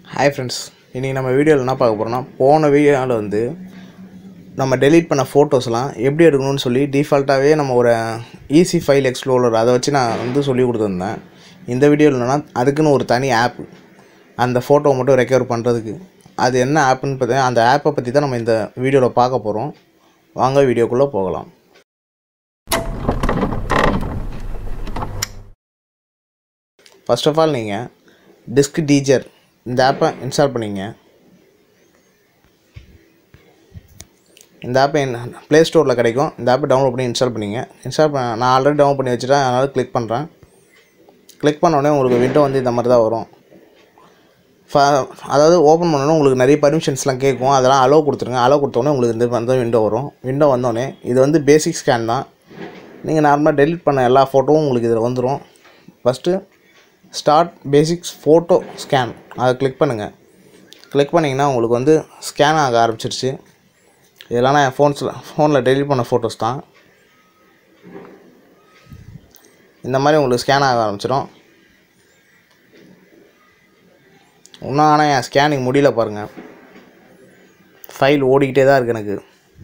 hi friends இன்றைக்கி நம்ம வீடியோவில் என்ன பார்க்க போகிறோம்னா போன வீடியோவில் வந்து நம்ம டெலீட் பண்ண ஃபோட்டோஸ்லாம் எப்படி எடுக்கணும்னு சொல்லி டிஃபால்ட்டாகவே நம்ம ஒரு ஈஸி ஃபைல் எக்ஸ்ப்ளோரர் அதை வச்சு நான் வந்து சொல்லி கொடுத்துருந்தேன் இந்த வீடியோவில் என்னன்னா அதுக்குன்னு ஒரு தனி ஆப் அந்த ஃபோட்டோவை மட்டும் ரெக்கவர் பண்ணுறதுக்கு அது என்ன ஆப்புன்னு பார்த்தீங்கன்னா அந்த ஆப்பை பற்றி தான் நம்ம இந்த வீடியோவில் பார்க்க போகிறோம் வாங்க வீடியோக்குள்ளே போகலாம் ஃபர்ஸ்ட் ஆஃப் ஆல் நீங்கள் டிஸ்க் டீஜர் இந்த ஆப்பை இன்ஸ்டால் பண்ணிங்க இந்த ஆப்பை ப்ளே ஸ்டோரில் கிடைக்கும் இந்த ஆப்பை டவுன்லோட் பண்ணி இன்ஸ்டால் பண்ணிங்க இன்ஸ்டால் பண்ண நான் ஆல்ரெடி டவுன்லோட் பண்ணி வச்சுட்டேன் அதனால் கிளிக் பண்ணுறேன் கிளிக் பண்ண உடனே உங்களுக்கு விண்டோ வந்து இந்த மாதிரி தான் வரும் ஃப அதாவது ஓப்பன் பண்ணோன்னே உங்களுக்கு நிறைய பர்மிஷன்ஸ்லாம் கேட்கும் அதெல்லாம் அலோவ் கொடுத்துருங்க அலோவ் கொடுத்தோடனே உங்களுக்கு இந்த வந்து விண்டோ வரும் விண்டோ வந்தோடனே இது வந்து பேசிக் ஸ்கேன் தான் நீங்கள் நார்மலாக டெலிட் பண்ண எல்லா ஃபோட்டோவும் உங்களுக்கு இதில் வந்துடும் first start basics photo scan அதை கிளிக் பண்ணுங்கள் கிளிக் பண்ணிங்கன்னா உங்களுக்கு வந்து ஸ்கேன் ஆக ஆரம்பிச்சிருச்சு இதெல்லாம் நான் என் ஃபோன்ஸில் ஃபோனில் டெலிட் பண்ண ஃபோட்டோஸ் தான் இந்த மாதிரி உங்களுக்கு ஸ்கேன் ஆக ஆரம்பிச்சிடும் இன்னும் ஆனால் என் ஸ்கேனிங் முடியல பாருங்கள் ஃபைல் ஓடிக்கிட்டே தான் இருக்குது எனக்கு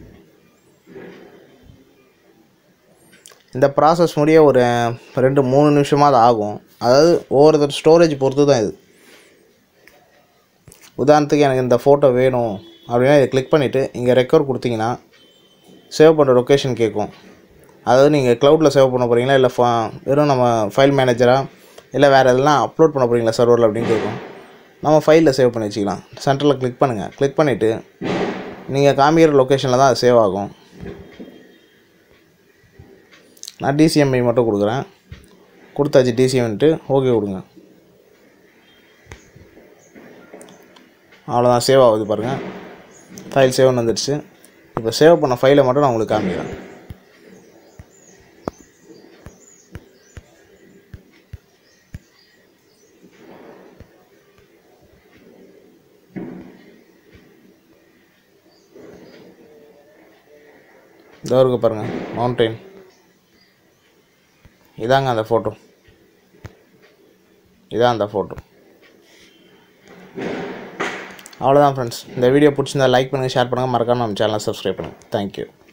இந்த ப்ராசஸ் முடிய ஒரு ரெண்டு மூணு நிமிஷமாக அது ஆகும் அதாவது ஒவ்வொருத்தர் ஸ்டோரேஜ் பொறுத்து தான் இது உதாரணத்துக்கு எனக்கு இந்த ஃபோட்டோ வேணும் அப்படின்னா இதை கிளிக் பண்ணிவிட்டு இங்கே ரெக்கவர் கொடுத்தீங்கன்னா சேவ் பண்ணுற லொக்கேஷன் கேட்கும் அதாவது நீங்கள் க்ளவுடில் சேவ் பண்ண போகிறீங்களா இல்லை ஃபா வெறும் நம்ம ஃபைல் மேனேஜராக இல்லை வேறு எதெல்லாம் அப்லோட் பண்ண போகிறீங்களா சர்வரில் அப்படின்னு கேட்கும் நம்ம ஃபைலில் சேவ் பண்ணி வச்சுக்கலாம் சென்டரில் கிளிக் பண்ணுங்கள் கிளிக் பண்ணிவிட்டு நீங்கள் காமிக்கிற லொக்கேஷனில் தான் அது சேவ் ஆகும் நான் டிசிஎம்ஐ மட்டும் கொடுக்குறேன் கொடுத்தாச்சு டிசிஎம்ன்ட்டு ஓகே கொடுங்க அவ்வளோதான் சேவ் ஆகுது பாருங்கள் ஃபைல் சேவ்னு வந்துடுச்சு இப்போ சேவ் பண்ண ஃபைலை மட்டும் நான் உங்களுக்கு காமிக்கிறேன் இதோ இருக்கு பாருங்கள் மவுண்டைன் இதாங்க அந்த ஃபோட்டோ இதான் அந்த ஃபோட்டோ அவ்வளோதான் ஃப்ரெண்ட்ஸ் இந்த வீடியோ பிடிச்சிருந்தா லைக் பண்ணுங்கள் ஷேர் பண்ணுங்கள் மறக்காம நம்ம சேனலை சப்ஸ்கிரைப் பண்ணுங்கள் தேங்க்யூ